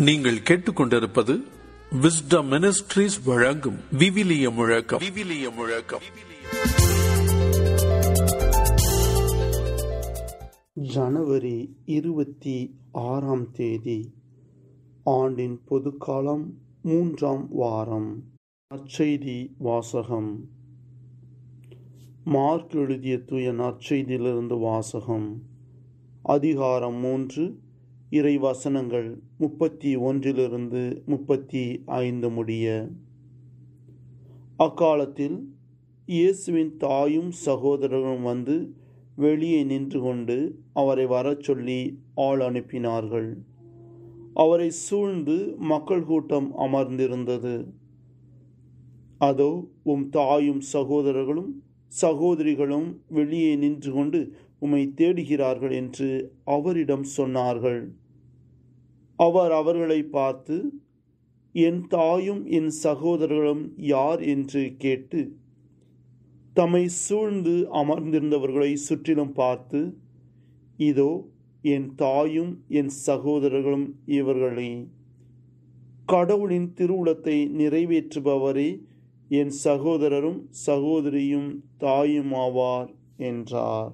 நீங்கள் கேட்டுக்கொண்டிருப்பது wisdom ministries வழங்கும் விவிலிய முழக்கம் விவிலிய முழக்கம் ஜனவரி இருபத்தி ஆறாம் தேதி ஆண்டின் பொதுக்காலம் மூன்றாம் வாரம் நற்செய்தி வாசகம் மார்க் எழுதிய தூய நற்செய்தியிலிருந்து வாசகம் அதிகாரம் மூன்று இறை வசனங்கள் முப்பத்தி ஒன்றிலிருந்து முப்பத்தி ஐந்து முடிய அக்காலத்தில் இயேசுவின் தாயும் சகோதரரும் வந்து வெளியே நின்று கொண்டு அவரை வரச் சொல்லி ஆள் அனுப்பினார்கள் அவரை சூழ்ந்து மக்கள் கூட்டம் அமர்ந்திருந்தது அதோ உம் தாயும் சகோதரர்களும் சகோதரிகளும் வெளியே நின்று கொண்டு உம்மை தேடுகிறார்கள் என்று அவரிடம் சொன்னார்கள் அவர் அவர்களை பார்த்து என் தாயும் என் சகோதரர்களும் யார் என்று கேட்டு தம்மை சூழ்ந்து அமர்ந்திருந்தவர்களை சுற்றிலும் பார்த்து இதோ என் தாயும் என் சகோதரர்களும் இவர்களே கடவுளின் திருவுளத்தை நிறைவேற்றுபவரே என் சகோதரரும் சகோதரியும் தாயும் ஆவார் என்றார்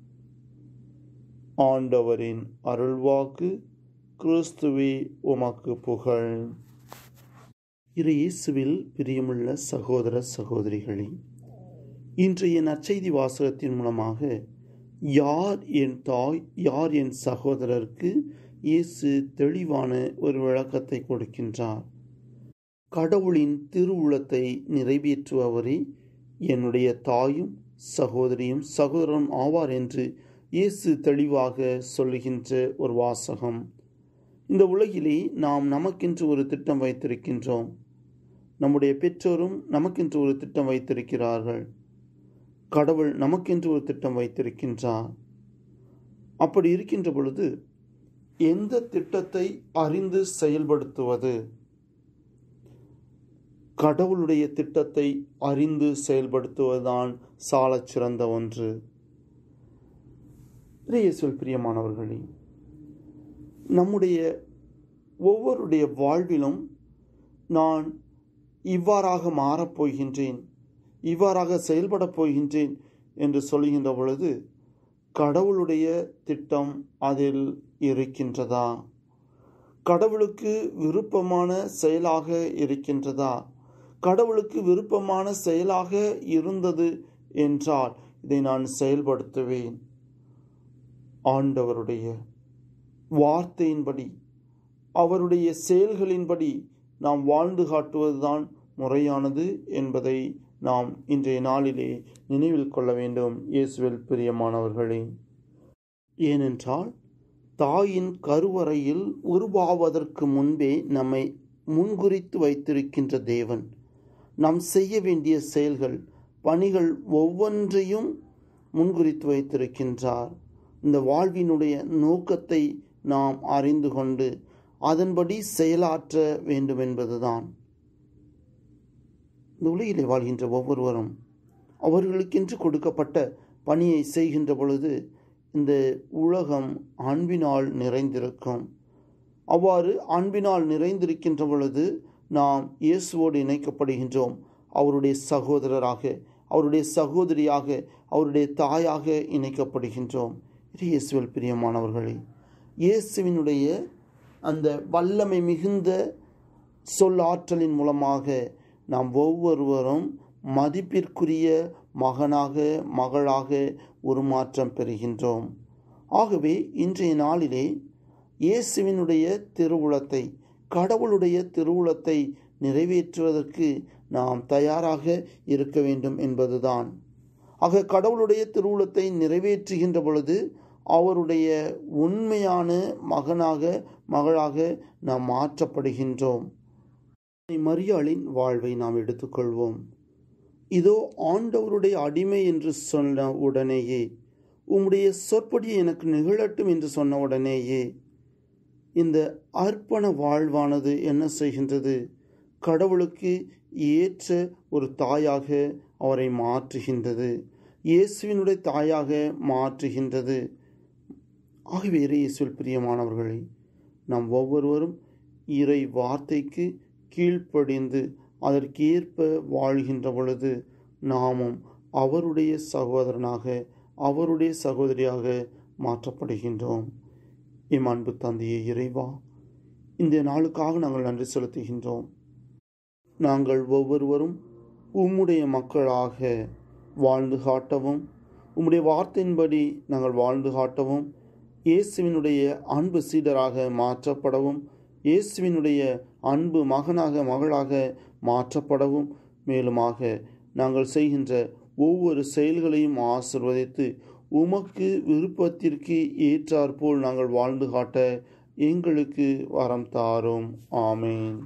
ஆண்டவரின் அருள்வாக்கு கிறிஸ்துவே உமக்கு புகழ் இரு இயேசுவில் பிரியமுள்ள சகோதர சகோதரிகளே இன்றைய நற்செய்தி வாசகத்தின் மூலமாக யார் என் தாய் யார் என் சகோதரருக்கு இயேசு தெளிவான ஒரு விளக்கத்தை கொடுக்கின்றார் கடவுளின் திருவுளத்தை நிறைவேற்றுபவரே என்னுடைய தாயும் சகோதரியும் சகோதரனும் ஆவார் என்று இயேசு தெளிவாக சொல்லுகின்ற ஒரு வாசகம் இந்த உலகிலே நாம் நமக்கென்று ஒரு திட்டம் வைத்திருக்கின்றோம் நம்முடைய பெற்றோரும் நமக்கென்று ஒரு திட்டம் வைத்திருக்கிறார்கள் கடவுள் நமக்கென்று ஒரு திட்டம் வைத்திருக்கின்றார் அப்படி இருக்கின்ற பொழுது எந்த திட்டத்தை அறிந்து செயல்படுத்துவது கடவுளுடைய திட்டத்தை அறிந்து செயல்படுத்துவதுதான் சாலச் சிறந்த ஒன்று இயேசுவில் பிரியமானவர்களே நம்முடைய ஒவ்வொருடைய வாழ்விலும் நான் இவ்வாறாக மாறப்போகின்றேன் இவ்வாறாக செயல்படப் போகின்றேன் என்று சொல்கின்ற பொழுது கடவுளுடைய திட்டம் அதில் இருக்கின்றதா கடவுளுக்கு விருப்பமான செயலாக இருக்கின்றதா கடவுளுக்கு விருப்பமான செயலாக இருந்தது என்றால் இதை நான் செயல்படுத்துவேன் ஆண்டவருடைய வார்த்தையின்படி அவருடைய செயல்களின்படி நாம் வாழ்ந்து காட்டுவதுதான் முறையானது என்பதை நாம் இன்றைய நாளிலே நினைவில் கொள்ள வேண்டும் இயேசுவில் பிரியமானவர்களே ஏனென்றால் தாயின் கருவறையில் உருவாவதற்கு முன்பே நம்மை முன்குறித்து வைத்திருக்கின்ற தேவன் நாம் செய்ய வேண்டிய செயல்கள் பணிகள் ஒவ்வொன்றையும் முன்குறித்து வைத்திருக்கின்றார் இந்த வாழ்வினுடைய நோக்கத்தை நாம் அறிந்து கொண்டு அதன்படி செயலாற்ற வேண்டும் என்பதுதான் இந்த உலகிலே வாழ்கின்ற ஒவ்வொருவரும் அவர்களுக்கென்று கொடுக்கப்பட்ட பணியை செய்கின்ற பொழுது இந்த உலகம் அன்பினால் நிறைந்திருக்கும் அவ்வாறு அன்பினால் நிறைந்திருக்கின்ற பொழுது நாம் இயேசுவோடு இணைக்கப்படுகின்றோம் அவருடைய சகோதரராக அவருடைய சகோதரியாக அவருடைய தாயாக இணைக்கப்படுகின்றோம் இயேசுவில் பிரியமானவர்களே இயேசுவினுடைய அந்த வல்லமை மிகுந்த சொல்லாற்றலின் மூலமாக நாம் ஒவ்வொருவரும் மதிப்பிற்குரிய மகனாக மகளாக உருமாற்றம் பெறுகின்றோம் ஆகவே இன்றைய நாளிலே இயேசுவினுடைய திருவுளத்தை கடவுளுடைய திருவுளத்தை நிறைவேற்றுவதற்கு நாம் தயாராக இருக்க வேண்டும் என்பதுதான் ஆக கடவுளுடைய திருவுளத்தை நிறைவேற்றுகின்ற பொழுது அவருடைய உண்மையான மகனாக மகளாக நாம் மாற்றப்படுகின்றோம் மரியாளின் வாழ்வை நாம் எடுத்துக்கொள்வோம் இதோ ஆண்டவருடைய அடிமை என்று சொன்ன உடனேயே உம்முடைய சொற்படி எனக்கு நிகழட்டும் என்று சொன்ன உடனேயே இந்த அர்ப்பண வாழ்வானது என்ன செய்கின்றது கடவுளுக்கு ஏற்ற ஒரு தாயாக அவரை மாற்றுகின்றது இயேசுவினுடைய தாயாக மாற்றுகின்றது ஆகவே இயேசுவில் பிரியமானவர்களே நாம் ஒவ்வொருவரும் இறை வார்த்தைக்கு கீழ்ப்படிந்து அதற்கேற்ப வாழ்கின்ற பொழுது நாமும் அவருடைய சகோதரனாக அவருடைய சகோதரியாக மாற்றப்படுகின்றோம் எம் அன்பு தந்தையே இறைவா இந்த நாளுக்காக நாங்கள் நன்றி செலுத்துகின்றோம் நாங்கள் ஒவ்வொருவரும் உம்முடைய மக்களாக வாழ்ந்து காட்டவும் உம்முடைய வார்த்தையின்படி நாங்கள் வாழ்ந்து காட்டவும் இயேசுவினுடைய அன்பு சீடராக மாற்றப்படவும் இயேசுவினுடைய அன்பு மகனாக மகளாக மாற்றப்படவும் மேலுமாக நாங்கள் செய்கின்ற ஒவ்வொரு செயல்களையும் ஆசிர்வதித்து உமக்கு விருப்பத்திற்கு ஏற்றாற்போல் நாங்கள் வாழ்ந்து காட்ட எங்களுக்கு வரம் தாரும் ஆமேன்